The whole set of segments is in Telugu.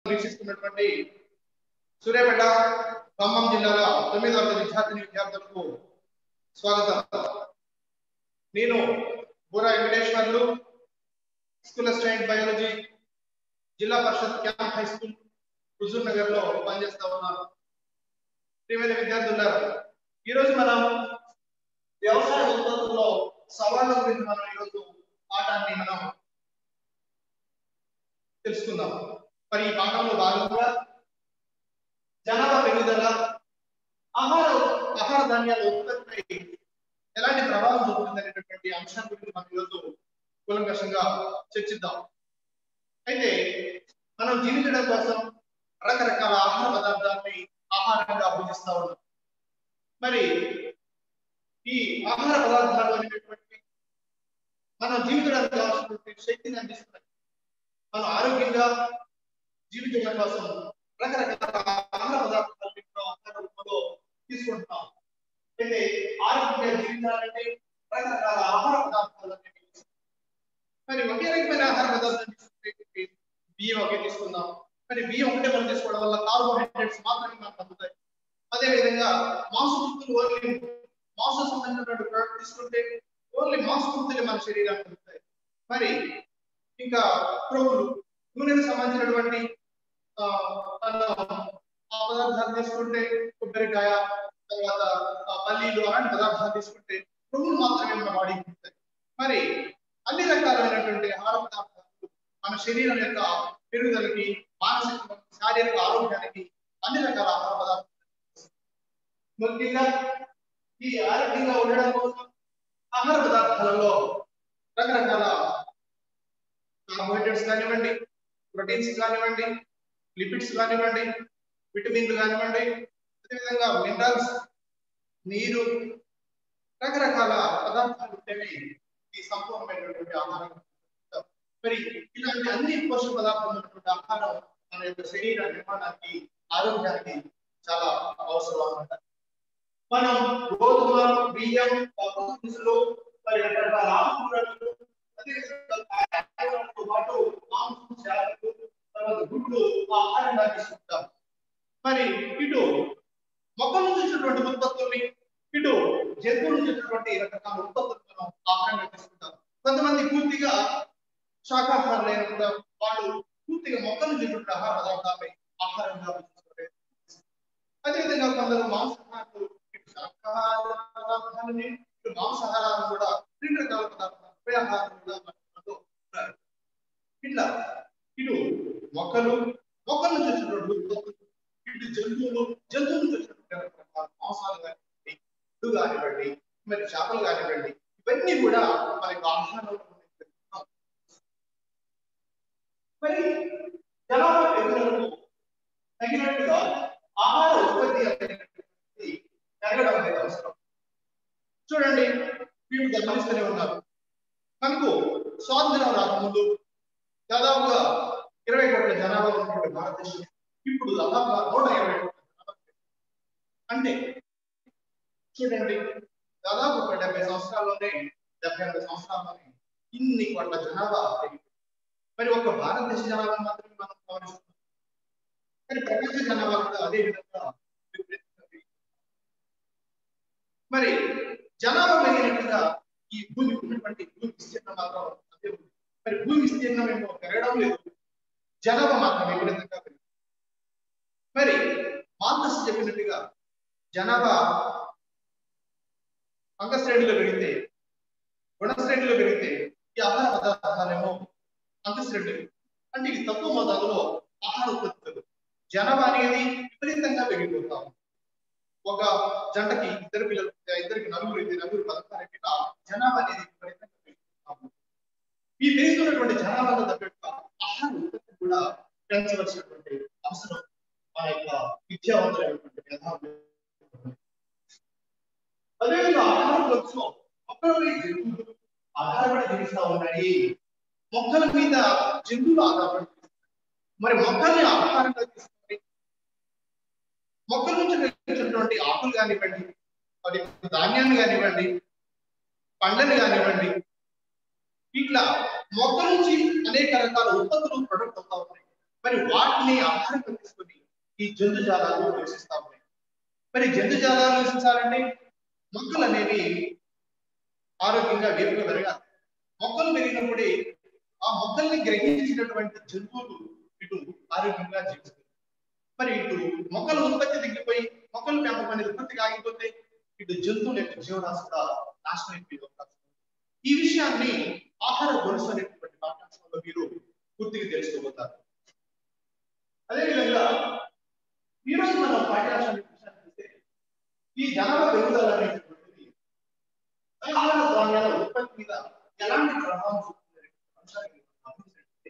వీక్షిస్తున్నటువంటి సూర్యాపేట ఖమ్మం జిల్లాల తొమ్మిది వందల విద్యార్థిని విద్యార్థులకు స్వాగతం నేను Boora Venkateswarlu school assistant biology Zilla Parishad camp high school Huzurnagar లో పనిచేస్తా ఉన్నాను ప్రియమైన విద్యార్థులారా ఈరోజు మనం వ్యవసాయ ఉత్పత్తుల్లో సవాళ్ళ గురించి మనం ఈరోజు పాఠాన్ని మనం తెలుసుకుందాం మరి ఈ పాఠంలో భాగంగా జనాభా పెరుగుదల ఆహార ఆహార ధాన్యాల ఉత్పత్తిపై ఎలాంటి ప్రభావం చూపుతుంది అనేటటువంటి అంశం గురించి మనం ఈరోజు కూలంకషంగా చర్చిద్దాం అయితే మనం జీవించడం కోసం రకరకాల ఆహార పదార్థాలని ఆహారంగా భుజిస్తా ఉన్నాం మరి ఈ ఆహార పదార్థాలు అనేటటువంటి మనం జీవించడానికి కావాల్సినటువంటి శక్తిని అందిస్తున్నాయి మనం ఆరోగ్యంగా జీవించడం కోసం రకరకాల ఆహార పదార్థాలు ఆహార రూపంలో తీసుకుంటున్నాం అయితే ఆరోగ్యంగా జీవించాలంటే రకరకాల ఆహార పదార్థాలు మరి ఒకే రకమైన ఆహార పదార్థాలు తీసుకుంటే బియ్యం ఒకే తీసుకుందాం మరి బియ్యం ఒకటే మనం తీసుకోవడం వల్ల కార్బోహైడ్రేట్స్ మాత్రమే మనకు అందుతాయి అదే విధంగా మాంసకృతులు ఓన్లీ మాంసం సంబంధించినటువంటి ప్రోడక్ట్ తీసుకుంటే ఓన్లీ మాంసకృతులు మన శరీరానికి అందుతాయి మరి ఇంకా క్రొవ్వులు నూనెకు సంబంధించినటువంటి ఆ ఆ పదార్థాలు తీసుకుంటే కొబ్బరికాయ తర్వాత పల్లీలు అలాంటి పదార్థాలు తీసుకుంటే క్రొవ్వులు మాత్రమే మన బాడీకి ఉంటాయి మరి అన్ని రకాలైనటువంటి ఆహార పదార్థాలు మన శరీరం యొక్క పెరుగుదలకి మానసిక శారీరక ఆరోగ్యానికి అన్ని రకాల ఆహార పదార్థాలు ముఖ్యంగా ఈ ఆరోగ్యంగా ఉండడం కోసం ఆహార పదార్థాలలో రకరకాల కార్బోహైడ్రేట్స్ కానివ్వండి ప్రోటీన్స్ కానివ్వండి లిపిడ్స్ కానివ్వండి విటమిన్లు కానివ్వండి అదేవిధంగా మినరల్స్ నీరు రకరకాల పదార్థాలు ఉంటేనే ఈ సంపూర్ణమైనటువంటి ఆహారం మరి ఇలాంటి అన్ని పోషక పదార్థాలు ఉన్నటువంటి ఆహారం మన యొక్క శరీర నిర్మాణానికి ఆరోగ్యానికి చాలా అవసరం అన్నమాట మనం గోధుమ బియ్యం పప్పు దినుసులు మరి రకరకాల ఆకుకూరలు అదేవిధంగా పాటు మాంసం చేపలు తర్వాత గుడ్లు ఆహారంగా తీసుకుంటాం మరి ఇటు మొక్కల నుంచి వచ్చినటువంటి ఉత్పత్తుల్ని ఇటు జంతువుల నుంచి వచ్చినటువంటి రకరకాల ఉత్పత్తులను మనం ఆహారంగా తీసుకుంటాం కొంతమంది పూర్తిగా శాకాహారం లేకుండా వాళ్ళు పూర్తిగా మొక్కల నుంచి వచ్చినటువంటి ఆహార పదార్థాలపై ఆహారంగా తీసుకుంటారు అదేవిధంగా కొందరు మాంసాహారులు ఇటు శాకాహార పదార్థాలని ఇటు మాంసాహారాలను కూడా రెండు రకాల పదార్థాలు ఆహారం కూడా మనతో ఉన్నారు ఇట్లా ఇటు మొక్కలు మొక్కల నుంచి వచ్చినటువంటి ఉత్పత్తులు ఇటు జంతువులు జంతువుల నుంచి వచ్చినటువంటి రకరకాల మాంసాలు కానివ్వండి ఇటు కానివ్వండి మరి చేపలు కానివ్వండి ఇవన్నీ కూడా మనకి ఆహారంలో మరి జనాభా పెరుగుదలకు తగినట్టుగా ఆహార ఉత్పత్తి అనేటువంటిది పెరగడం అనేది అవసరం చూడండి వీళ్ళు గమనిస్తూనే ఉన్నారు మనకు స్వాతంత్రం రాకముందు దాదాపుగా ఇరవై కోట్ల జనాభా ఉన్నటువంటి భారతదేశం ఇప్పుడు దాదాపుగా నూట ఇరవై కోట్ల జనాభా అంటే చూడండి దాదాపు ఒక డెబ్బై సంవత్సరాల్లోనే డెబ్బై ఎనభై సంవత్సరాల్లోనే ఇన్ని కోట్ల జనాభా మరి ఒక భారతదేశ జనాభా మాత్రమే మనం గమనిస్తున్నాం కానీ ప్రపంచ జనాభా కూడా అదే విధంగా మరి జనాభా పెరిగినట్టుగా ఈ భూమి ఉన్నటువంటి భూమి విస్తీర్ణం మాత్రం అదే ఉంది మరి భూమి విస్తీర్ణం ఏమో పెరగడం లేదు జనాభా మాత్రం విపరీతంగా పెరిగింది మరి మాతస్ చెప్పినట్టుగా జనాభా అంగశ్రేణిలో పెరిగితే గుణశ్రేణిలో పెరిగితే ఈ ఆహార పదార్థాలేమో అంతశ్రేణులు అంటే ఇది తక్కువ మోతాదులో ఆహార ఉత్పత్తులు జనాభా అనేది విపరీతంగా పెరిగిపోతాం ఒక జంటకి ఇద్దరు పిల్లలు ఇద్దరికి నలుగురు ఇద్దరు నలుగురు పదహారు ఇట్లా జనాభా అనేది విపరీతంగా పెరుగుతాము ఈ పెరుగుతున్నటువంటి జనాభాలో తగ్గట్టుగా ఆహార ఉత్పత్తి కూడా పెంచవలసినటువంటి అవసరం మన యొక్క విద్యావంతులైనటువంటి మేధావులు అదేవిధంగా ఆహార కోసం మొక్కలపై జంతువులు ఆధారపడి జీవిస్తా ఉన్నాయి మొక్కల మీద జంతువులు ఆధారపడి మరి మొక్కల్ని ఆహారంగా తీసుకొని మొక్కల నుంచి లభించినటువంటి ఆకులు కానివ్వండి మరి ధాన్యాన్ని కానివ్వండి పండ్లని కానివ్వండి ఇట్లా మొక్క నుంచి అనేక రకాల ఉత్పత్తులు ప్రొడక్ట్ అవుతా ఉన్నాయి మరి వాటిని ఆహారంగా తీసుకొని ఈ జంతుజాలాలు నివసిస్తా ఉన్నాయి మరి జంతుజాలాలు నివసించాలంటే మొక్కలు అనేవి ఆరోగ్యంగా వేపుగా పెరగాలి మొక్కలు పెరిగినప్పుడే ఆ మొక్కల్ని గ్రహించినటువంటి జంతువులు ఇటు ఆరోగ్యంగా జీవిస్తాయి మరి ఇటు మొక్కల ఉత్పత్తి తగ్గిపోయి మొక్కల పెంపకం అనేది ఉత్పత్తి ఆగిపోతే ఇటు జంతువుల యొక్క జీవరాశి కూడా నాశనం అయిపోయే అవకాశం ఉంది. ఈ విషయాన్ని ఆహార గొలుసు అనేటువంటి పాఠ్యాంశంలో మీరు పూర్తిగా తెలుసుకోబోతారు అదేవిధంగా ఈరోజు మనం పాఠ్యాంశాన్ని విషయాన్ని చూస్తే ఈ జనాభా పెరుగుదల అనేటువంటిది ఆహార ధాన్యాల ఉత్పత్తి మీద ఎలాంటి ప్రభావం చూపుతుంది అంశాన్ని మనం గమనించినట్లయితే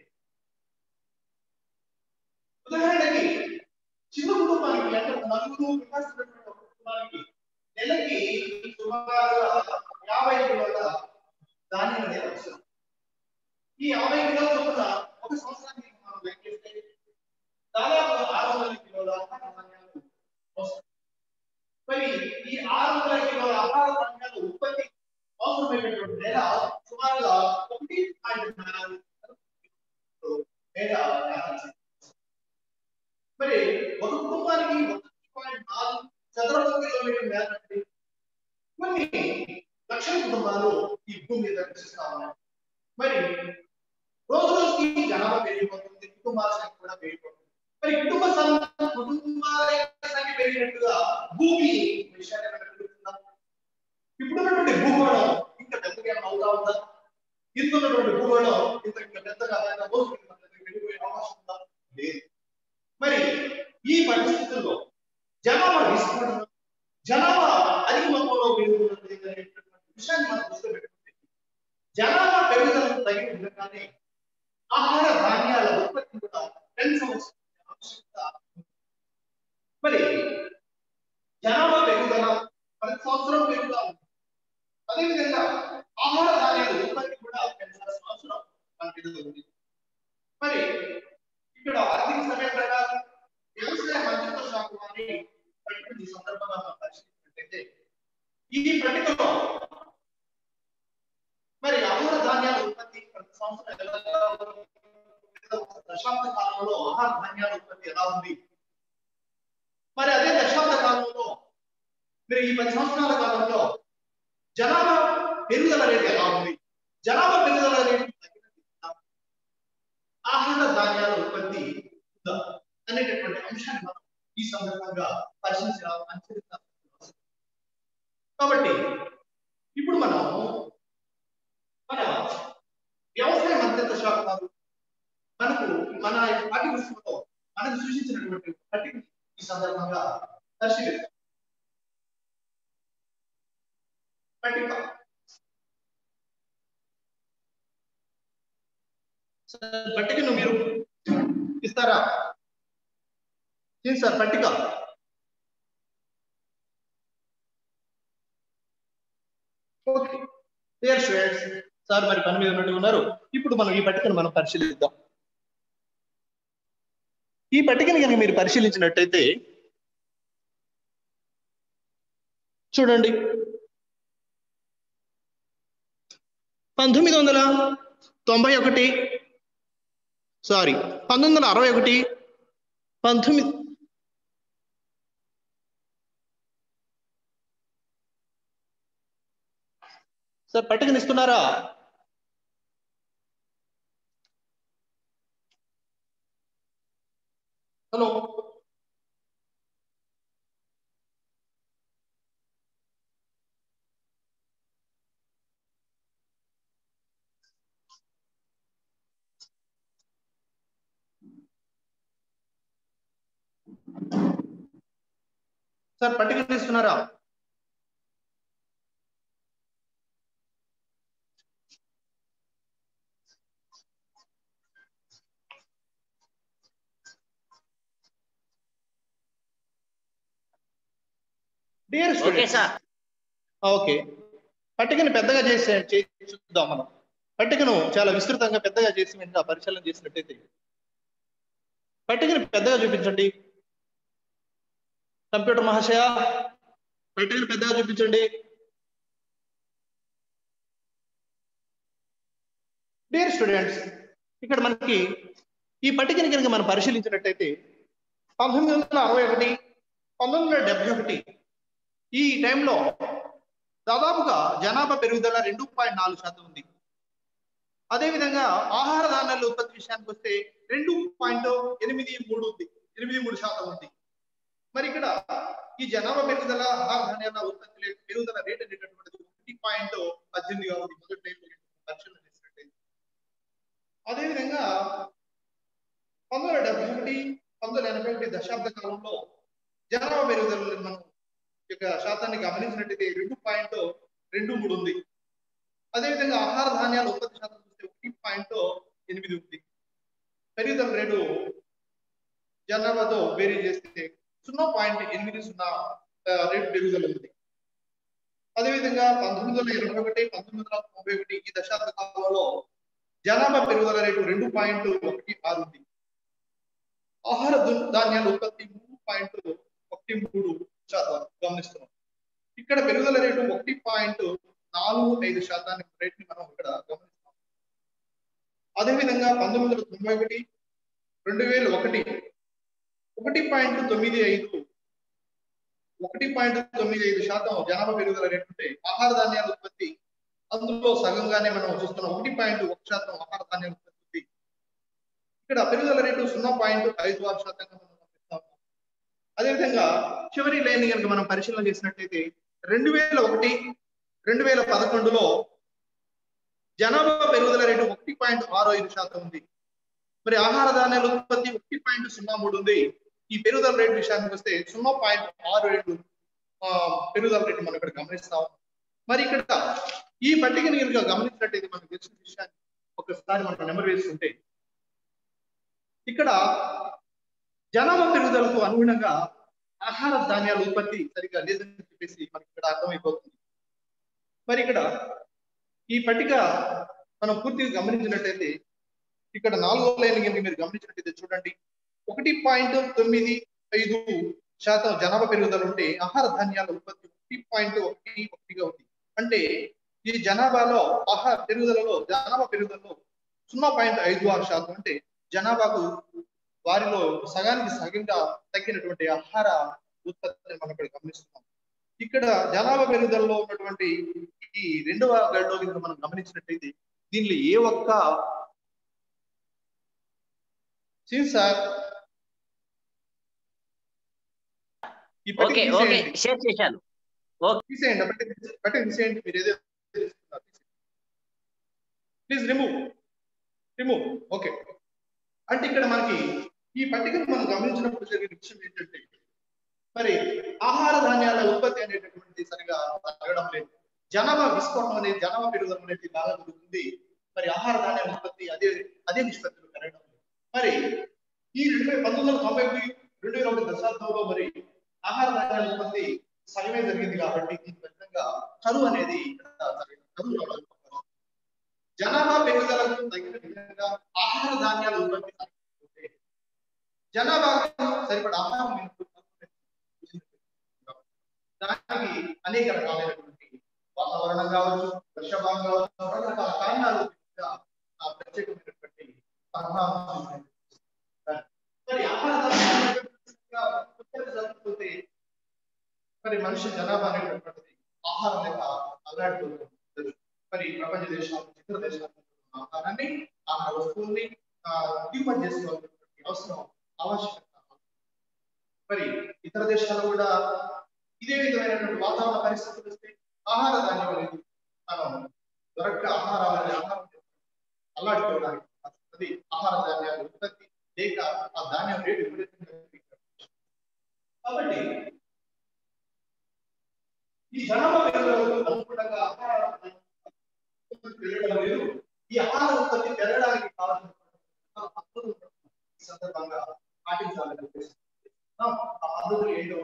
ఉదాహరణకి చిన్న కుటుంబానికి అంటే నలుగురు వికాసినటువంటి ఒక కుటుంబానికి నెలకి సుమారుగా యాభై కిలోల ధాన్యం అనేది అవసరం ఈ యాభై కిలోల చొప్పున ఒక సంవత్సరానికి మనం లెక్కిస్తే దాదాపు ఆరు వందల కిలోల ఆహార ధాన్యాలు అవసరం మరి ఈ ఆరు వందల కిలోల ఆహార ధాన్యాల ఉత్పత్తి అవసరమైనటువంటి నెల సుమారుగా ఒకటి పాయింట్ నాలుగు మేర వ్యాపించింది. మరి ఒక కుటుంబానికి ఒకటి పాయింట్ నాలుగు చదరపు కిలోమీటర్ మేర నుండి కొన్ని లక్షల కుటుంబాలు ఈ భూమి మీద నివసిస్తా ఉన్నాయి మరి రోజు రోజుకి జనాభా పెరిగిపోతుంది కుటుంబాల సంఖ్య కూడా పెరిగిపోతుంది మరి కుటుంబ సంఖ్య కుటుంబాల యొక్క సంఖ్య పెరిగినట్టుగా భూమి విషయాన్ని ఏమైనా పెరుగుతుందా ఇప్పుడు ఉన్నటువంటి భూగోళం ఇంకా పెద్దగా ఏమైనా అవుతా ఉందా ఇంతున్నటువంటి భూగోళం ఇంత ఇంకా పెద్దగా ఏమైనా రోజుకి ఇంత పెద్దగా పెరిగిపోయే అవకాశం ఉందా లేదు మరి ఈ పరిస్థితుల్లో జనాభా విస్తరణ జనాభా అధిక మొత్తంలో పెరుగుతున్నది అనేటటువంటి విషయాన్ని మనం దృష్టిలో పెట్టుకుంటే జనాభా పెరుగుదలకు తగిన విధంగానే ఆహార ధాన్యాల ఉత్పత్తి కూడా పెంచవలసిన ఆవశ్యకత ఉంది. మరి జనాభా పెరుగుదల ప్రతి సంవత్సరం పెరుగుతా ఉంది అదేవిధంగా ఆహార ధాన్యాల ఉత్పత్తి కూడా పెంచాల్సిన అవసరం మన మీద ఉంది మరి ఇక్కడ ఆర్థిక సర్వే ప్రకారం వ్యవసాయ మంత్రిత్వ శాఖ వారి పట్టిక ఈ సందర్భంగా మనం పరిశీలించినట్లయితే ఈ పట్టికలో మరి ఆహార ధాన్యాల ఉత్పత్తి ప్రతి సంవత్సరం ఎలా ఉంది? లేదా ఒక దశాబ్ద కాలంలో ఆహార ధాన్యాల ఉత్పత్తి ఎలా ఉంది మరి అదే దశాబ్ద కాలంలో మరి ఈ పది సంవత్సరాల కాలంలో జనాభా పెరుగుదల రేటు ఎలా ఉంది జనాభా పెరుగుదల రేటు తగ్గినట్టు ఆహార ధాన్యాల ఉత్పత్తి ఉందా అనేటటువంటి అంశాన్ని మనం ఈ సందర్భంగా పరిశీలించాలి అనుసరించాల్సిన అవసరం. కాబట్టి ఇప్పుడు మనం మన వ్యవసాయ మంత్రిత్వ శాఖ వారు మనకు మన పాఠ్య పుస్తకంలో మనకు సూచించినటువంటి పట్టిక ఈ సందర్భంగా పరిశీలిద్దాం పట్టిక సార్ పట్టికను మీరు ఇస్తారా ఏం సార్ పట్టిక ఓకే డియర్ స్టూడెంట్స్ సార్ మరి పని మీద ఉన్నట్టు ఉన్నారు ఇప్పుడు మనం ఈ పట్టికను మనం పరిశీలిద్దాం ఈ పట్టికను కనుక మీరు పరిశీలించినట్టయితే చూడండి పంతొమ్మిది వందల తొంభై ఒకటి సారీ పంతొమ్మిది వందల అరవై ఒకటి పంతొమ్మిది సార్ పట్టికని ఇస్తున్నారా హలో సార్ పట్టిక ఇస్తున్నారా dear okay students sir okay పట్టికను పెద్దగా చేసే చేసి చూద్దాం మనం పట్టికను చాలా విస్తృతంగా పెద్దగా చేసి వెంటనే పరిశీలన చేసినట్టయితే పట్టికను పెద్దగా చూపించండి కంప్యూటర్ మహాశయ పట్టికను పెద్దగా చూపించండి డియర్ స్టూడెంట్స్ ఇక్కడ మనకి ఈ పట్టికని కనుక మనం పరిశీలించినట్టయితే పంతొమ్మిది వందల అరవై ఒకటి పంతొమ్మిది వందల డెబ్బై ఒకటి ఈ టైంలో దాదాపుగా జనాభా పెరుగుదల రెండు పాయింట్ నాలుగు శాతం ఉంది అదేవిధంగా ఆహార ధాన్యాల ఉత్పత్తి విషయానికి వస్తే రెండు పాయింట్ ఎనిమిది మూడు ఉంది ఎనిమిది మూడు శాతం ఉంది మరి ఇక్కడ ఈ జనాభా పెరుగుదల ఆహార ధాన్యాల ఉత్పత్తి పెరుగుదల రేట్ అనేటటువంటిది ఒకటి పాయింట్ పద్దెనిమిదిగా ఉంది మొదటి పరిశీలన చేసినట్టయితే అదేవిధంగా పంతొమ్మిది వందల డెబ్బై ఒకటి పంతొమ్మిది వందల ఎనభై ఒకటి దశాబ్ద కాలంలో జనాభా పెరుగుదల మనం యొక్క శాతాన్ని గమనించినట్టయితే రెండు పాయింట్ రెండు మూడు ఉంది అదేవిధంగా ఆహార ధాన్యాల ఉత్పత్తి శాతం చూస్తే ఒకటి పాయింట్ ఎనిమిది ఉంది పెరుగుదల రేటు జనాభాతో వేరీ చేస్తే సున్నా పాయింట్ ఎనిమిది సున్నా రేటు పెరుగుదల ఉంది అదేవిధంగా పంతొమ్మిది వందల ఇరవై ఒకటి పంతొమ్మిది వందల తొంభై ఒకటి ఈ దశాబ్ద కాలంలో జనాభా పెరుగుదల రేటు రెండు పాయింట్ ఒకటి ఆరు ఉంది ఆహార ధాన్యాల ఉత్పత్తి మూడు పాయింట్ ఒకటి మూడు శాతం గమనిస్తున్నాం ఇక్కడ పెరుగుదల రేటు ఒకటి పాయింట్ నాలుగు ఐదు శాతాన్ని రేట్ ని మనం ఇక్కడ గమనిస్తున్నాం అదేవిధంగా పంతొమ్మిది వందల తొంభై ఒకటి రెండు వేల ఒకటి ఒకటి పాయింట్ తొమ్మిది ఐదు ఒకటి పాయింట్ తొమ్మిది ఐదు శాతం జనాభా పెరుగుదల రేటు ఉంటే ఆహార ధాన్యాల ఉత్పత్తి అందులో సగంగానే మనం చూస్తున్నాం ఒకటి పాయింట్ ఒక శాతం ఆహార ధాన్యాల ఉత్పత్తి ఇక్కడ పెరుగుదల రేటు సున్నా పాయింట్ ఐదు ఆరు శాతంగా మనం గమనిస్తాం అదేవిధంగా చివరి లైన్ కనుక మనం పరిశీలన చేసినట్టయితే రెండు వేల ఒకటి రెండు వేల పదకొండులో జనాభా పెరుగుదల రేటు ఒకటి పాయింట్ ఆరు ఐదు శాతం ఉంది మరి ఆహార ధాన్యాల ఉత్పత్తి ఒకటి పాయింట్ సున్నా మూడు ఉంది ఈ పెరుగుదల రేటు విషయానికి వస్తే సున్నా పాయింట్ ఆరు ఏడు పెరుగుదల రేటు మనం ఇక్కడ గమనిస్తాం మరి ఇక్కడ ఈ పట్టికని కనుక గమనించినట్టయితే మనకు తెలిసిన విషయాన్ని ఒకసారి మనం నెంబర్ వేసుకుంటే ఇక్కడ జనాభా పెరుగుదలకు అనుగుణంగా ఆహార ధాన్యాల ఉత్పత్తి సరిగా లేదని చెప్పేసి మనకి ఇక్కడ అర్థమైపోతుంది మరి ఇక్కడ ఈ పట్టిక మనం పూర్తిగా గమనించినట్టయితే ఇక్కడ నాలుగో లైన్ కనుక మీరు గమనించినట్టయితే చూడండి ఒకటి పాయింట్ తొమ్మిది ఐదు శాతం జనాభా పెరుగుదల ఉంటే ఆహార ధాన్యాల ఉత్పత్తి ఒకటి పాయింట్ ఒకటి ఒకటిగా ఉంది అంటే ఈ జనాభాలో ఆహార పెరుగుదలలో జనాభా పెరుగుదలలో సున్నా పాయింట్ ఐదు ఆరు శాతం అంటే జనాభాకు వారిలో సగానికి సగంగా తగ్గినటువంటి ఆహార ఉత్పత్తిని మనం ఇక్కడ గమనిస్తున్నాం ఇక్కడ జనాభా పెరుగుదలలో ఉన్నటువంటి ఈ రెండవ గడిలో కనుక మనం గమనించినట్టయితే దీనిలో ఏ ఒక్క సార్ ఈ ఓకే ఓకే షేర్ చేశాను తీసేయండి బట్టి తీసేయండి మీరు ఏదో ప్లీజ్ రిమూవ్ రిమూవ్ ఓకే అంటే ఇక్కడ మనకి ఈ పట్టికను మనం గమనించినప్పుడు జరిగిన విషయం ఏంటంటే మరి ఆహార ధాన్యాల ఉత్పత్తి అనేటటువంటిది సరిగా తగ్గడం లేదు జనాభా విస్ఫోటనం అనేది జనాభా పెరుగుదల అనేది బాగా జరుగుతుంది మరి ఆహార ధాన్యాల ఉత్పత్తి అదే అదే నిష్పత్తిలో పెరగడం లేదు మరి ఈ రెండు వేల పంతొమ్మిది వందల తొంభై ఒకటి రెండు వేల ఒకటి దశాబ్దంలో మరి ఆహార ధాన్యాల ఉత్పత్తి సగమే జరిగింది కాబట్టి దీని ఫలితంగా కరువు అనేది కరువు రావడం జనాభా పెరుగుదలకు తగిన విధంగా ఆహార ధాన్యాల ఉత్పత్తి జనాభా సరిపడ ఆహారం దానికి అనేక రకాలైనటువంటి వాతావరణం కావచ్చు వర్షభావం కావచ్చు రకరకాల కారణాలు ప్రత్యేకమైనటువంటి ప్రభావం మరి ఆహార జరగకపోతే మరి మనిషి జనాభా అనేటటువంటిది ఆహారం లేక అల్లాడిపోతుంది మరి ప్రపంచ దేశాలు ఇతర దేశాలు ఆహారాన్ని ఆహార వస్తువుల్ని దిగుమతి చేసుకోవాల్సినటువంటి అవసరం ఆవశ్యకత మరి ఇతర దేశాల్లో కూడా ఇదే విధమైనటువంటి వాతావరణ పరిస్థితులు వస్తే ఆహార ధాన్యం అనేది మనం దొరక్క ఆహారాలు ఆహారం అల్లాడుకోవడానికి అది ఆహార ధాన్యాలు ఉత్పత్తి లేక ఆ ధాన్యం రేటు విపరీతంగా కాబట్టి ఈ జనాభా పెరుగుదలకు అనుగుణంగా ఆహార పెరగడం లేదు ఈ ఆహార ఉత్పత్తి పెరగడానికి కావాల్సిన సందర్భంగా పాటించాలని చెప్పేసి ఆ పద్ధతులు ఏంటో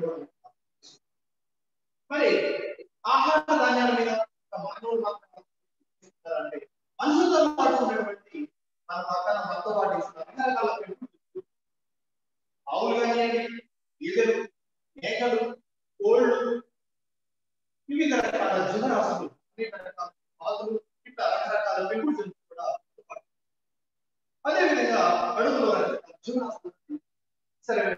మరి ఆహార ధాన్యాల మీద మానవులు మాత్రం అంటే మనుషులతో పాటు ఉన్నటువంటి మన పక్కన మనతో పాటు ఇస్తున్న రకరకాల పెంపుడు ఆవులు కానివ్వండి ఈగలు మేకలు కోళ్ళు వివిధ రకాల జీవరాశులు అనేక రకాల పాదులు ఇట్లా రకరకాల పెంపుడు జంతువులు కూడా అదేవిధంగా అడుగులో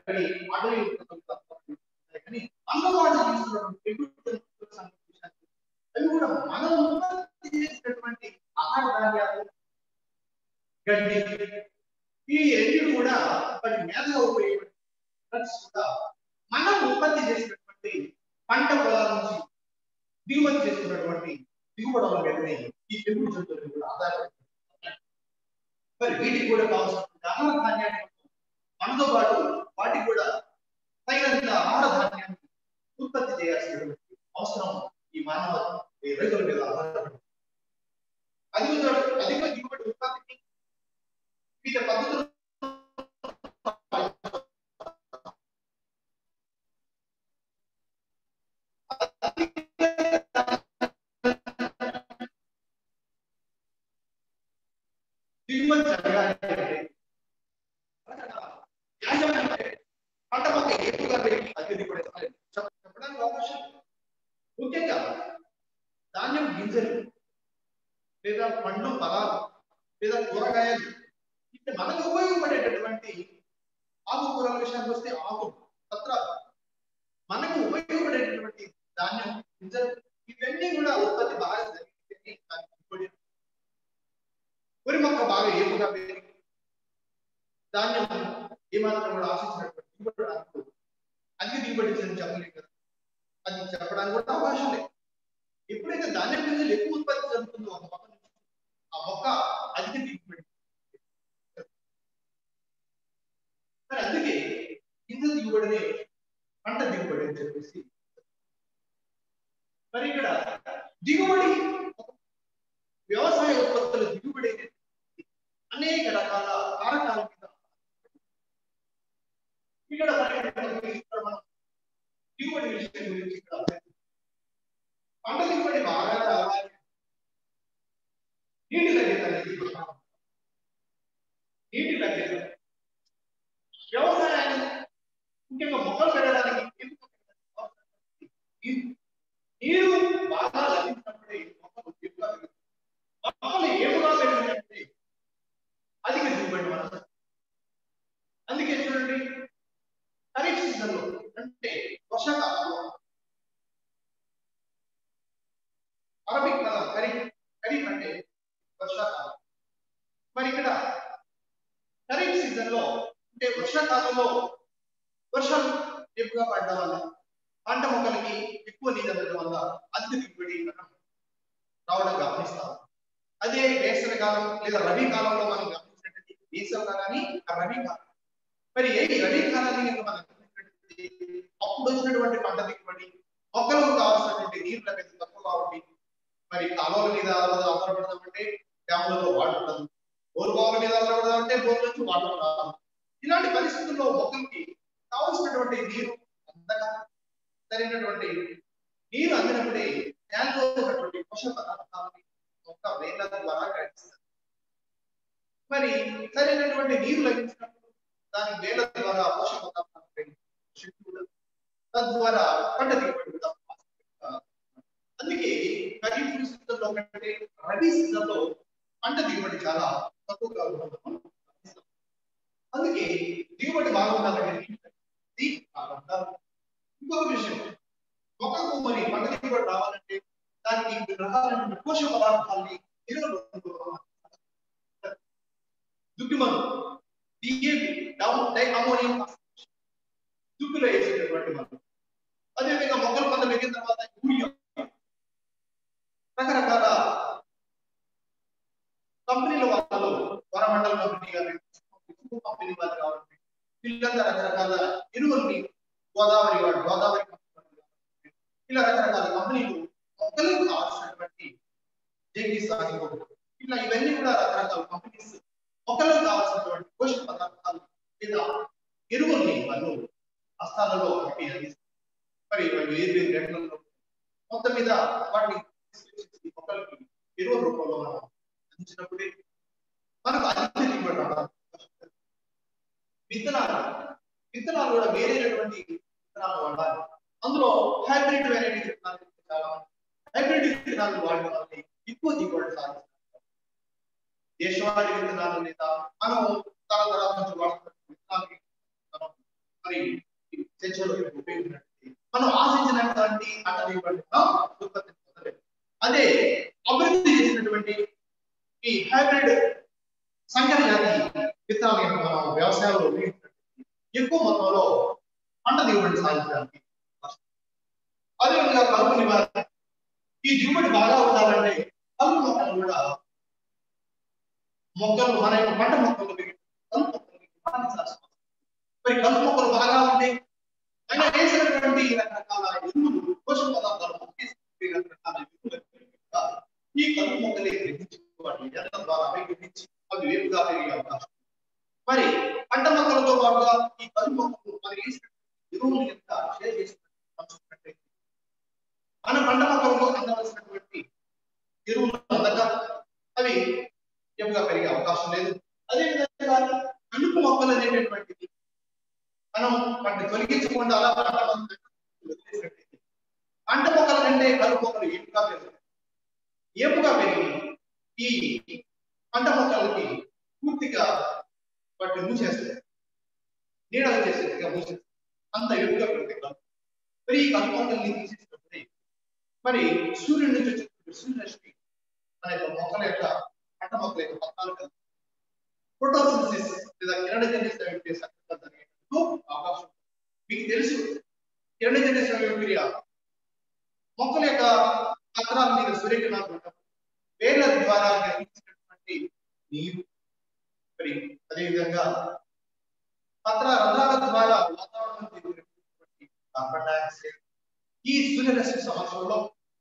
గడ్డి అడవి ఉత్పత్తులు తప్ప కానీ అందుబాటు తీసుకున్నటువంటి తెగుళ్ళు సంబంధించినటువంటి అవి కూడా మనం ఉత్పత్తి చేసినటువంటి ఆహార ధాన్యాలు గడ్డి ఈ ఎరువులు కూడా వాటి మేతగా ఉపయోగపడే drugs కూడా మనం ఉత్పత్తి చేసినటువంటి పంట పొలాల నుంచి దిగుమతి చేస్తున్నటువంటి దిగుబడుల మీదనే ఈ పెంపుడు జంతువులు కూడా ఆధారపడి ఉంటాయి. మరి వీటికి కూడా కావాల్సినటువంటి ఆహార ధాన్యాన్ని మనతో పాటు వాటికి కూడా తగినంత ఆహార ధాన్యాన్ని ఉత్పత్తి చేయాల్సినటువంటి అవసరం ఈ మానవ ఈ రైతుల మీద ఆధారపడి ఉంది. అధిక అధిక దిగుబడి ఉత్పత్తికి వివిధ పద్ధతులు దిగుమతి జరగాలంటే యాజమాన్యం అంటే పంట మొక్క ఎక్కువగా పెరిగి అధిక దిగుబడి రావాలి. చెప్ప- చెప్పడానికి అవకాశం లేదు. ముఖ్యంగా ధాన్యం గింజలు లేదా పండ్లు ఫలాలు లేదా కూరగాయలు ఇట్లా మనకు ఉపయోగపడేటటువంటి ఆకుకూరల విషయానికి వస్తే ఆకు పత్రాలు మనకు ఉపయోగపడేటటువంటి ధాన్యం గింజలు ఇవన్నీ కూడా ఉత్పత్తి బాగా జరిగితేనే దానికి దిగుబడి వరి మొక్క బాగా ఏపుగా పెరిగి ధాన్యం ఏమాత్రం కూడా ఆశించినటువంటి దిగుబడి రాదు అధిక దిగుబడి ఇచ్చిందని చెప్పలేం కదా అది చెప్పడానికి కూడా అవకాశం లేదు ఎప్పుడైతే ధాన్యం గింజలు ఎక్కువ ఉత్పత్తి జరుగుతుందో ఒక మొక్క నుంచి ఆ మొక్క అధిక దిగుబడి మరి అందుకే గింజ దిగుబడిని పంట దిగుబడి అని చెప్పేసి మరి ఇక్కడ దిగుబడి వ్యవసాయ ఉత్పత్తుల దిగుబడి అనేది అనేక రకాల కారకాల మీద ఇక్కడ మరి ఇక్కడ మనం దిగుబడి విషయం గురించి ఇక్కడ ఆలోచిద్దాం. పంట దిగుబడి బాగా రావాలి నీటి లభ్యత అనేది ప్రధానం. నీటి లభ్యత వ్యవసాయాన్ని ముఖ్యంగా మొక్కలు పెరగడానికి ఎందుకు నీరు నీరు బాగా లభించినప్పుడే మొక్కలు ఎక్కువగా పెరుగుతాయి. మొక్కలు ఏముగా పెరిగినప్పుడే అధిక దిగుబడి మనం అందుకే చూడండి ఖరీఫ్ సీజన్ లో అంటే వర్షాకాలంలో అరబిక్ పదం ఖరీఫ్ ఖరీఫ్ అంటే వర్షాకాలం మరి ఇక్కడ ఖరీఫ్ సీజన్ లో అంటే వర్షాకాలంలో వర్షాలు ఎక్కువగా పడడం వల్ల పంట మొక్కలకి ఎక్కువ నీరు అందడం వల్ల అధిక దిగుబడి మనం రావడం గమనిస్తాం అదే వేసవి కాలం లేదా రబీ కాలంలో మనం గమనించినట్టు వేసవిలో కానీ ఆ రబీ కాలం మరి ఏ రబీ కాలాన్ని కనుక మనం గమనించినట్లయితే అప్పుడు వచ్చినటువంటి పంట దిగుబడి మొక్కలకు కావాల్సినటువంటి నీరు లభ్యత తక్కువ కాబట్టి మరి కాలువల మీద ఆధారపడదామంటే డ్యాములలో వాటర్ ఉండదు బోరు బావుల మీద ఆధారపడదామంటే బోర్ నుంచి వాటర్ రాదు ఇలాంటి పరిస్థితుల్లో మొక్కలకి కావాల్సినటువంటి నీరు అందగా సరైనటువంటి నీరు అందినప్పుడే నేలలో ఉన్నటువంటి పోషక పదార్థాలని మొక్క వేళ్ళ ద్వారా గ్రహిస్తుంది మరి సరైనటువంటి నీరు లభించినప్పుడు దాని వేళ్ళ ద్వారా పోషక పదార్థాలు గ్రహించే శక్తి ఉండదు తద్వారా పంట దిగుబడి కూడా ఆ, అందుకే ఖరీఫ్ సీజన్ లో కంటే రబీ సీజన్ లో పంట దిగుబడి చాలా తక్కువగా ఉండడం మనం గమనిస్తాం. అందుకే దిగుబడి బాగుండాలంటే ఇది కాకుండా ఇంకొక విషయం మొక్కకు మరి పంట దిగుబడి రావాలంటే దానికి వివిధ రకాలైన పోషక పదార్థాలని ఎరువుల రూపంలో దుక్కి మందు డిఏపి డై అమోనియం దుక్కిలో వేసేటటువంటి మందు అదేవిధంగా మొక్కల పంట పెరిగిన తర్వాత యూరియా రకరకాల కంపెనీల వాళ్ళు వరమండల కంపెనీ కానీ కంపెనీ వాళ్ళు కావాలి వీళ్ళంతా రకరకాల ఎరువుల్ని గోదావరి వాడు గోదావరి కంపెనీ వాళ్ళు కావాలి. ఇలా రకరకాల కంపెనీలు మొక్కలకు కావాల్సినటువంటి జేపీ సాగిపోదు ఇట్లా ఇవన్నీ కూడా రకరకాల కంపెనీస్ మొక్కలకు కావాల్సినటువంటి పోషక పదార్థాలు లేదా ఎరువుల్ని వాళ్ళు హస్తాలలో కట్టి అందిస్తారు మరి వాళ్ళు వేరు వేరు రేట్లలో మొత్తం మీద వాటిని తీసుకొచ్చి మొక్కలకి ఎరువుల రూపంలో మనం అందించినప్పుడే మనకు అధిక దిగుబడి రావడం విత్తనాలు విత్తనాలు కూడా వేరేటువంటి విత్తనాలు వాడాలి అందులో హైబ్రిడ్ వెరైటీ విత్తనాలు చాలా హైబ్రిడ్ విత్తనాలు వాడడం వల్ల ఎక్కువ దిగుబడి సాధిస్తారు దేశవాళీ విత్తనాలు లేదా మనం తరతరాల నుంచి వాడుతున్న విత్తనాలు మనం మరి ఈ చర్చలో ఉపయోగించినటువంటి మనం ఆశించినటువంటి పంట దిగుబడి ఉత్పత్తి పొందలేదు అదే అభివృద్ధి చేసినటువంటి ఈ హైబ్రిడ్ సంకర జాతి విత్తనాలు కనుక మనం వ్యవసాయంలో ఉపయోగించినటువంటి ఎక్కువ మొత్తంలో పంట దిగుబడి సాధించడానికి అదేవిధంగా కలుపు నివారణ ఈ దిగుబడి బాగా ఉండాలంటే కలుపు మొక్కలు కూడా మొక్కలు మన యొక్క పంట మొక్కలు కలుపు మొక్కలు పాటించాల్సి వస్తుంది. మరి కలుపు మొక్కలు బాగా ఉంటే ఆయన వేసినటువంటి రకరకాల ఎరువులు పోషక పదార్థాలు మొక్కేసి రకరకాల ఎరువులు కూడా ఈ కలుపు మొక్కలే గ్రహించుకోవాలి ఎర్ర ద్వారా అవి గ్రహించి అవి వేపుగా పెరిగే అవకాశం ఉంది. మరి పంట మొక్కలతో పాటుగా ఈ కలుపు మొక్కలు మరి వేసిన ఎరువులు కనుక షేర్ చేసి పంచుకున్నట్లయితే మన పంట మొక్కలకు అందవలసినటువంటి ఎరువులు అందక అవి ఎక్కువగా పెరిగే అవకాశం లేదు అదేవిధంగా కలుపు మొక్కలు అనేటటువంటిది మనం వాటిని తొలగించకుండా అలా పంట మొక్కలు వదిలేసినట్లయితే పంట మొక్కల కంటే కలుపు మొక్కలు ఏపుగా పెరుగుతాయి ఏపుగా పెరిగి ఈ పంట మొక్కలకి పూర్తిగా వాటిని మూసేస్తాయి నీడలు చేసేట్టుగా మూసేస్తాయి అంత ఎప్పుగా పెరుగుతాయి కలుపు మరి ఈ కలుపు మొక్కల్ని తీసేసినప్పుడు మరి సూర్యుడి నుంచి వచ్చే సూర్యరశ్మి మన యొక్క మొక్కల యొక్క పంట మొక్కల యొక్క పత్రాలు కలిసి ఫోటోసింథసిస్ లేదా కిరణజన్య స్రవించే సక్రియ జరిగేందుకు అవకాశం ఉంది. మీకు తెలుసు కిరణజన్య స్రవింక్రియ మొక్కల యొక్క పత్రాల మీద సూర్యకిరణాలు ఉండటం వేర్ల ద్వారా గ్రహించినటువంటి నీరు మరి అదేవిధంగా పత్ర రంధ్రాల ద్వారా వాతావరణం జరిగినటువంటి కార్బన్ డైఆక్సైడ్ ఈ సూర్యరశ్మి సమస్యలో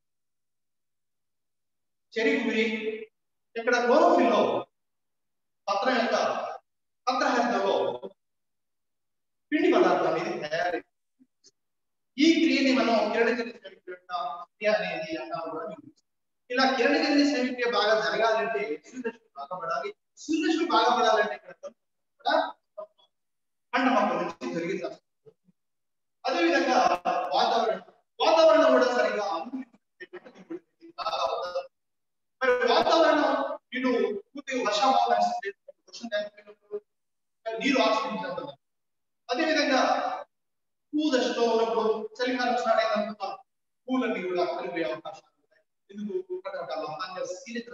చెరిగురి ఇక్కడ క్లోరోఫిల్ లో పత్రం యొక్క పత్రహరితలో పిండి పదార్థం అనేది తయారీ ఈ క్రియని మనం కిరణజన్య క్రియ అనేది అంటాం కూడా మీకు తెలుసు. ఇలా కిరణజన్య సమీక్రియ బాగా జరగాలంటే సూర్యరశ్మి బాగా పడాలి సూర్యరశ్మి బాగా పడాలంటే ఇక్కడ కూడా పంట మొక్కల నుంచి జరిగింది అదేవిధంగా వాతావరణం వాతావరణం కూడా సరిగా అనుకూలించేటువంటి బాగా ఉండదు మరి వాతావరణం ఇటు పూర్తిగా వర్షాభావం నడుస్తుంది వర్షం లేకపోయినప్పుడు మరి నీరు ఆశ్రయించినప్పుడు అదేవిధంగా పూ దశలో ఉన్నప్పుడు చలికాలం స్టార్ట్ అయినప్పుడు పూలన్నీ కూడా కలిపే అవకాశాలు ఉంటాయి ఎందుకు రకరకాల అన్య శీలిత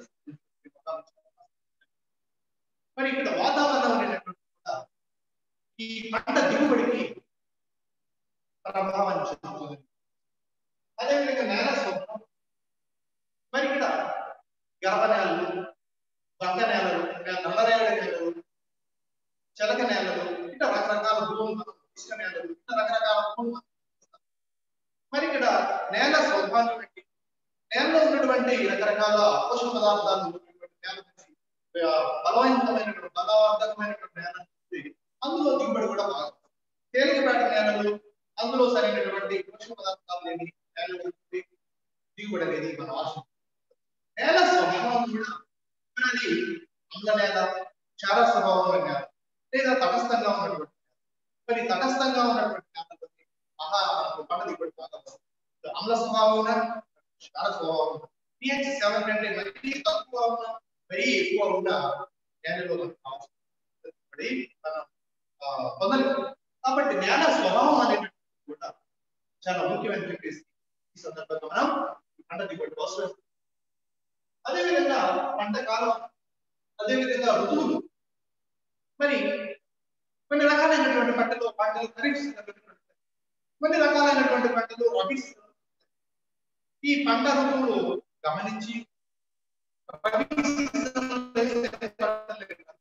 మరి ఇక్కడ వాతావరణం అనేటటువంటి కూడా ఈ పంట దిగుబడికి ప్రభావాన్ని చూపుతుంది అదేవిధంగా నేల స్వభావం మరి ఇక్కడ గర్భ నేలలు బంక నేలలు నల్లరేగడి నేలలు చెలక నేలలు ఇట్లా రకరకాల భూములు ఇసుక నేలలు ఇట్లా రకరకాల భూములు మరి ఇక్కడ నేల స్వభావం బట్టి నేలలో ఉన్నటువంటి రకరకాల పోషక పదార్థాలు ఉన్నటువంటి నేల నుంచి ఆ, బలవంతమైనటువంటి బలవర్ధకమైనటువంటి నేల నుంచి అందులో దిగుబడి కూడా బాగా తేలికపాటి నేలలు అందులో సరైనటువంటి పోషక పదార్థాలు లేని నేలలు నుంచి దిగుబడి అనేది మనం ఆశ నేల స్వభావం కూడా మరి అది అమ్ల నేల క్షార స్వభావం ఉన్న నేల లేదా తటస్థంగా ఉన్నటువంటి నేల. మరి తటస్థంగా ఉన్నటువంటి నేలలోని మహా మనకు పంట దిగుబడి బాగా వస్తుంది. అమ్ల స్వభావం ఉన్న క్షార స్వభావం ఉన్న పిహెచ్ సెవెన్ కంటే మరీ తక్కువ ఉన్న మరీ ఎక్కువ ఉన్న నేలలో మనకు అవసరం దిగుబడి మనం ఆ, పొందలేము కాబట్టి నేల స్వభావం అనేటువంటిది కూడా చాలా ముఖ్యమైన చెప్పేసి ఈ సందర్భంగా మనం ఈ పంట దిగుబడి అవసరం అదేవిధంగా పంట కాలం అదేవిధంగా ఋతువులు మరి కొన్ని రకాలైనటువంటి పంటలు పంటలు ఖరీఫ్ సీజన్లో ఉన్నటువంటి కొన్ని రకాలైనటువంటి పంటలు రబీ సీజన్లో ఈ పంట ఋతువులు గమనించి రబీ సీజన్లో వేసే పంటలు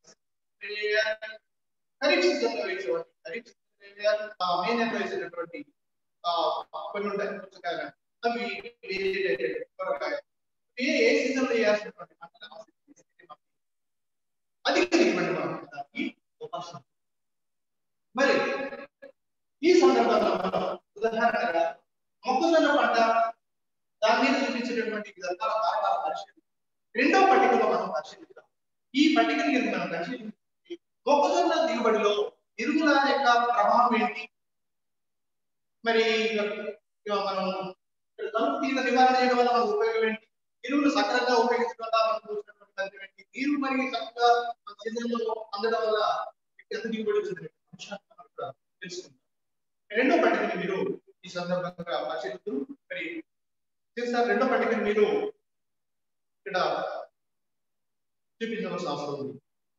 ఖరీఫ్ సీజన్లో వేసేవాటి ఖరీఫ్ సీజన్ మే నెలలో వేసేటటువంటి ఆ, కొన్ని ఉంటాయి పుచ్చకాయలు అవి వేరే కూరగాయలు ఏ ఏ సీజన్ లో వేయాల్సినటువంటి పంటలు ఆసక్తి చేస్తే మనకి అధిక దిగుబడి మనం పొందడానికి అవకాశం ఉంది. మరి ఈ సందర్భంలో మనం ఉదాహరణగా మొక్కజొన్న పంట దాని మీద చూపించేటటువంటి విధాల కారకాల పరిశీలన రెండో పట్టికలో మనం పరిశీలిద్దాం ఈ పట్టికని కనుక మనం పరిశీలించి మొక్కజొన్న దిగుబడిలో ఎరువుల యొక్క ప్రభావం ఏంటి మరి ఇక మనం ఇక్కడ కలుపు తీగ నివారణ చేయడం వల్ల మనకు ఉపయోగం ఏంటి ఎరువులు సక్రమంగా ఉపయోగించడం వల్ల మనకు వచ్చినటువంటి ఫలితం ఏంటి నీరు మరి చక్కగా మన శరీరంలో అందడం వల్ల ఎంత దిగుబడి వచ్చింది అంశాన్ని మనం ఇక్కడ తెలుసుకుందాం రెండో పట్టికని మీరు ఈ సందర్భంగా పరిశీలిస్తూ మరి సార్ రెండో పట్టికని మీరు ఇక్కడ చూపించవలసిన అవసరం ఉంది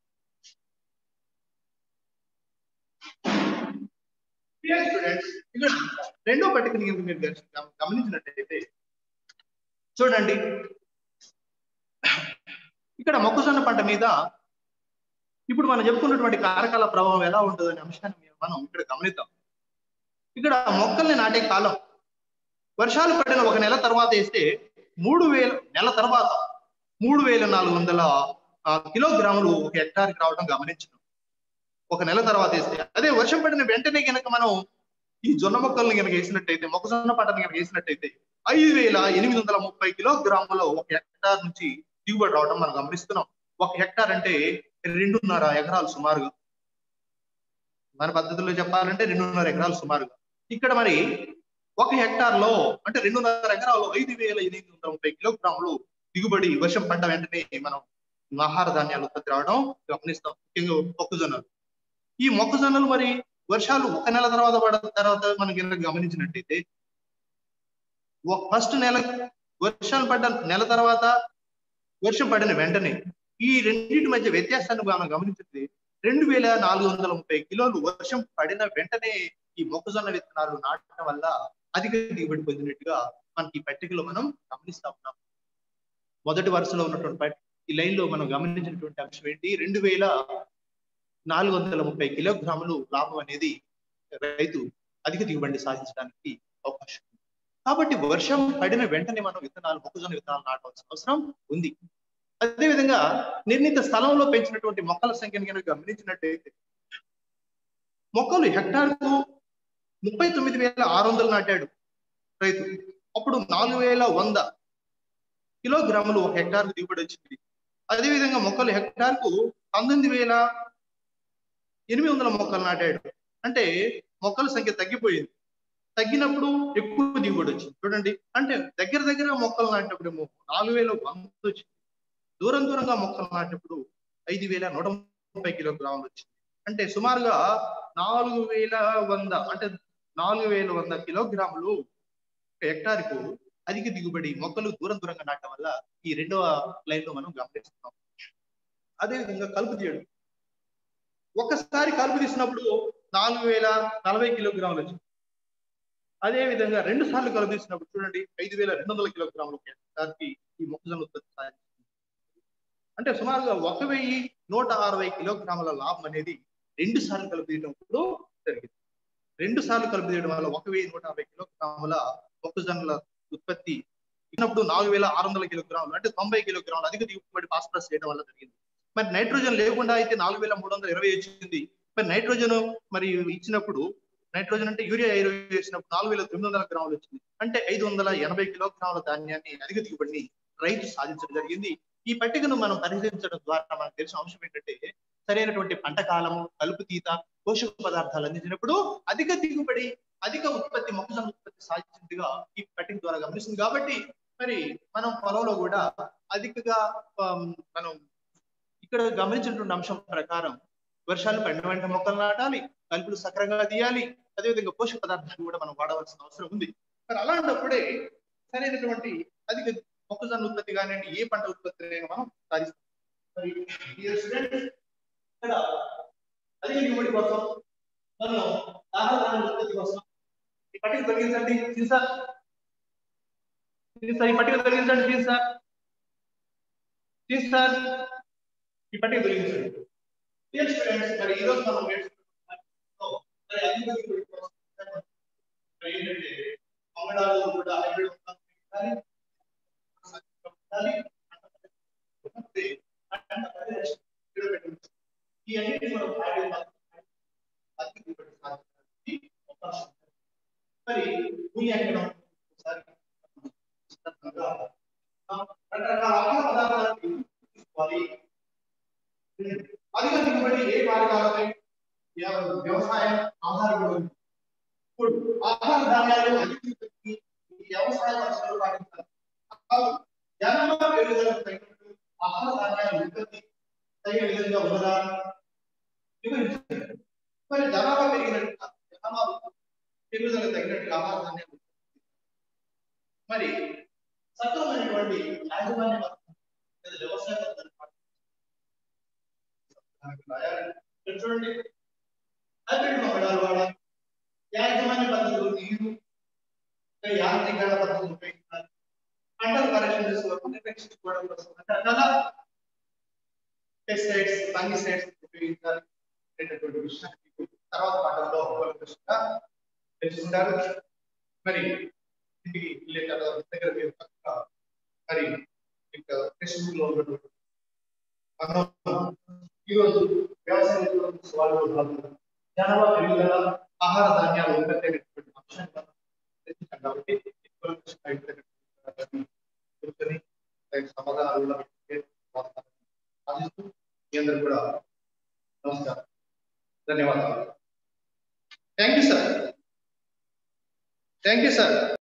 స్టూడెంట్స్ ఇక్కడ రెండో పట్టికని కనుక మీరు గమ- గమనించినట్టయితే చూడండి ఇక్కడ మొక్కజొన్న పంట మీద ఇప్పుడు మనం చెప్పుకున్నటువంటి కారకాల ప్రభావం ఎలా ఉంటుందనే అంశాన్ని మనం ఇక్కడ గమనిద్దాం ఇక్కడ మొక్కల్ని నాటే కాలం వర్షాలు పడిన ఒక నెల తర్వాత వేస్తే మూడు వేల నెల తర్వాత మూడు వేల నాలుగు వందల ఆ, కిలోగ్రాములు ఒక హెక్టార్కి రావడం గమనించినాం ఒక నెల తర్వాత వేస్తే అదే వర్షం పడిన వెంటనే కనుక మనం ఈ జొన్న మొక్కల్ని కనుక వేసినట్టయితే మొక్కజొన్న పంటను కనుక వేసినట్టయితే ఐదు వేల ఎనిమిది వందల ముప్పై కిలోగ్రాముల ఒక హెక్టార్ నుంచి దిగుబడి రావడం మనం గమనిస్తున్నాం ఒక హెక్టార్ అంటే రెండున్నర ఎకరాలు సుమారుగా మన పద్ధతిలో చెప్పాలంటే రెండున్నర ఎకరాలు సుమారుగా ఇక్కడ మరి ఒక హెక్టార్ లో అంటే రెండున్నర ఎకరాలు ఐదు వేల ఎనిమిది వందల ముప్పై కిలోగ్రాములు దిగుబడి వర్షం పంట వెంటనే మనం ఆహార ధాన్యాలు ఉత్పత్తి రావడం గమనిస్తాం ముఖ్యంగా మొక్కజొన్నలు ఈ మొక్కజొన్నలు మరి వర్షాలు ఒక నెల తర్వాత పడిన తర్వాత మనం కనుక గమనించినట్టయితే ఫస్ట్ నెల వర్షాలు పడ్డ నెల తర్వాత వర్షం పడిన వెంటనే ఈ రెండింటి మధ్య వ్యత్యాసాన్ని మనం గమనించితే రెండు వేల నాలుగు వందల ముప్పై కిలోలు వర్షం పడిన వెంటనే ఈ మొక్కజొన్న విత్తనాలు నాటడం వల్ల అధిక దిగుబడి పొందినట్టుగా మనకి ఈ పట్టికలో మనం గమనిస్తా ఉన్నాం మొదటి వరుసలో ఉన్నటువంటి పట్- ఈ లైన్ లో మనం గమనించినటువంటి అంశం ఏంటి రెండు వేల నాలుగు వందల ముప్పై కిలోగ్రాములు లాభం అనేది రైతు అధిక దిగుబడి సాధించడానికి అవకాశం ఉంది కాబట్టి వర్షం పడిన వెంటనే మనం విత్తనాలు మొక్కజొన్న విత్తనాలు నాటవలసిన అవసరం ఉంది అదేవిధంగా నిర్ణీత స్థలంలో పెంచినటువంటి మొక్కల సంఖ్యను కనుక గమనించినట్టయితే మొక్కలు హెక్టార్కు ముప్పై తొమ్మిది వేల ఆరు వందలు నాటాడు రైతు అప్పుడు నాలుగు వేల వంద కిలోగ్రాములు ఒక హెక్టార్కు దిగుబడి వచ్చింది అదేవిధంగా మొక్కలు హెక్టార్కు పంతొమ్మిది వేల ఎనిమిది వందల మొక్కలు నాటాడు అంటే మొక్కల సంఖ్య తగ్గిపోయింది తగ్గినప్పుడు ఎక్కువ దిగుబడి వచ్చింది చూడండి అంటే దగ్గర దగ్గర మొక్కలు నాటినప్పుడేమో నాలుగు వేల వంద వచ్చింది దూరం దూరంగా మొక్కలు నాటినప్పుడు ఐదు వేల నూట ముప్పై కిలోగ్రాములు వచ్చింది అంటే సుమారుగా నాలుగు వేల వంద అంటే నాలుగు వేల వంద కిలోగ్రాములు ఒక హెక్టార్కు అధిక దిగుబడి మొక్కలు దూరం దూరంగా నాటడం వల్ల ఈ రెండవ లైన్ లో మనం గమనిస్తున్నాం అదేవిధంగా కలుపు తీయడం ఒక్కసారి కలుపు తీసినప్పుడు నాలుగు వేల నలభై కిలోగ్రాములు వచ్చింది అదే విధంగా రెండు సార్లు కలుపు తీసినప్పుడు చూడండి ఐదు వేల రెండు వందల కిలోగ్రాములు ఒక హెక్టార్కి ఈ మొక్కజొన్న ఉత్పత్తి సాధించింది అంటే సుమారుగా ఒక వెయ్యి నూట అరవై కిలోగ్రాముల లాభం అనేది రెండు సార్లు కలుపు తీయడంలో జరిగింది రెండు సార్లు కలుపు తీయడం వల్ల ఒక వెయ్యి నూట అరవై కిలోగ్రాముల మొక్కజొన్నల ఉత్పత్తి ఇచ్చినప్పుడు నాలుగు వేల ఆరు వందల కిలోగ్రాములు అంటే తొంభై కిలోగ్రాములు అధిక దిగుబడి ఫాస్ఫరస్ చేయడం వల్ల జరిగింది మరి నైట్రోజన్ లేకుండా అయితే నాలుగు వేల మూడు వందల ఇరవై వచ్చింది మరి నైట్రోజన్ మరి ఇచ్చినప్పుడు నైట్రోజన్ అంటే యూరియా ఇరవై వేసినప్పుడు నాలుగు వేల తొమ్మిది వందల గ్రాములు వచ్చింది అంటే ఐదు వందల ఎనభై కిలోగ్రాముల ధాన్యాన్ని అధిక దిగుబడిని రైతు సాధించడం జరిగింది ఈ పట్టికను మనం పరిశీలించడం ద్వారా మనకు తెలిసిన అంశం ఏంటంటే సరైనటువంటి పంట కాలము కలుపు తీత పోషక పదార్థాలు అందించినప్పుడు అధిక దిగుబడి అధిక ఉత్పత్తి మొక్కజొన్న ఉత్పత్తి సాధించినట్టుగా ఈ పట్టిక ద్వారా గమనిస్తుంది కాబట్టి మరి మనం పొలంలో కూడా అధికగా ఆమ్, మనం ఇక్కడ గమనించినటువంటి అంశం ప్రకారం వర్షాలు పడిన వెంట మొక్కలు నాటాలి కలుపులు సక్రంగా తీయాలి అదేవిధంగా పోషక పదార్థాలు కూడా మనం వాడవలసిన అవసరం ఉంది మరి అలాంటప్పుడే సరైనటువంటి అధిక మొక్కజొన్న ఉత్పత్తి కానివ్వండి ఏ పంట ఉత్పత్తి అయినా మనం సాధిస్తాం మరి dear students, ఇక్కడ అధిక దిగుబడి కోసం మనం ఆహార ధాన్యాల ఉత్పత్తి కోసం ఈ పట్టిక తొలగించండి ప్లీజ్ సార్ ప్లీజ్ సార్ ఈ పట్టిక తొలగించండి ప్లీజ్ సార్ ప్లీజ్ సార్ ఈ పట్టిక తొలగించండి Dear students, మరి ఈ రోజు మనం నేర్చుకున్న మరి అధిక దిగుబడి కోసం మరి ఏంటంటే మంగళాలు కూడా హైబ్రిడ్ ఉండాలి ఉండాలి ఈ అన్నిటిని మనం hybrid అధిక దిగుబడి సాధించడానికి అవకాశం ఉంది. మరి మూల్యాంకనం ఒకసారి సందర్భంగా, ఆ, రకరకాల ఆహార పదార్థాలను తీసుకోవాలి అధిక దిగుబడి ఏ మార్గాలపై వ్య- వ్యవసాయం ఆధారపడి ఉంది ఇప్పుడు ఆహార ధాన్యాలు అధిక దిగుబడికి ఈ వ్యవసాయ పద్ధతులు పాటించాలి కాదు, జనాభా పెరుగుదలకు తగినట్టు ఆహార ధాన్యాల ఉత్పత్తి తగిన విధంగా ఉన్నదా వివరించండి మరి జనాభా పెరిగినట్టు జనాభా ఉత్పత్తి పెరుగుదల తగినట్టుగా ఆహార ధాన్యాలు మరి సక్రమైనటువంటి యాజమాన్య పద్ధతి లేదా వ్యవసాయ పద్ధతిని పాటించాలి. రాయాలి. ఇక్కడ చూడండి హైబ్రిడ్ మొక్కడాలు వాడాలి యాజమాన్య పద్ధతులు నీరు ఇంకా యాంత్రీకరణ పద్ధతులు ఉపయోగించాలి పంటలు కరెక్షన్ చేసుకోవడం నిర్వహించుకోవడం కోసం రకరకాల పెస్టిసైడ్స్ ఫంగిసైడ్స్ ఉపయోగించాలి అనేటటువంటి విషయాన్ని మీకు తర్వాత పాఠంలో ఉపయోగించగా తెలుసుకుంటారు మరి ఇంటికి వెళ్ళే తర్వాత దగ్గర మీరు చక్కగా మరి ఇంకా టెక్స్ట్ బుక్ లో ఉన్నటువంటి మనం ఈరోజు వ్యవసాయ వాళ్ళు భాగంగా జనాభా పెరుగుదల ఆహార ధాన్యాలు ఉత్పత్తి అనేటువంటి అంశాన్ని మనం చర్చించాం కాబట్టి ఎక్కువ కూర్చొని దానికి సమాధానాలు కూడా ఆశిస్తూ మీ అందరూ కూడా నమస్కారం ధన్యవాదాలు thank you sir thank you sir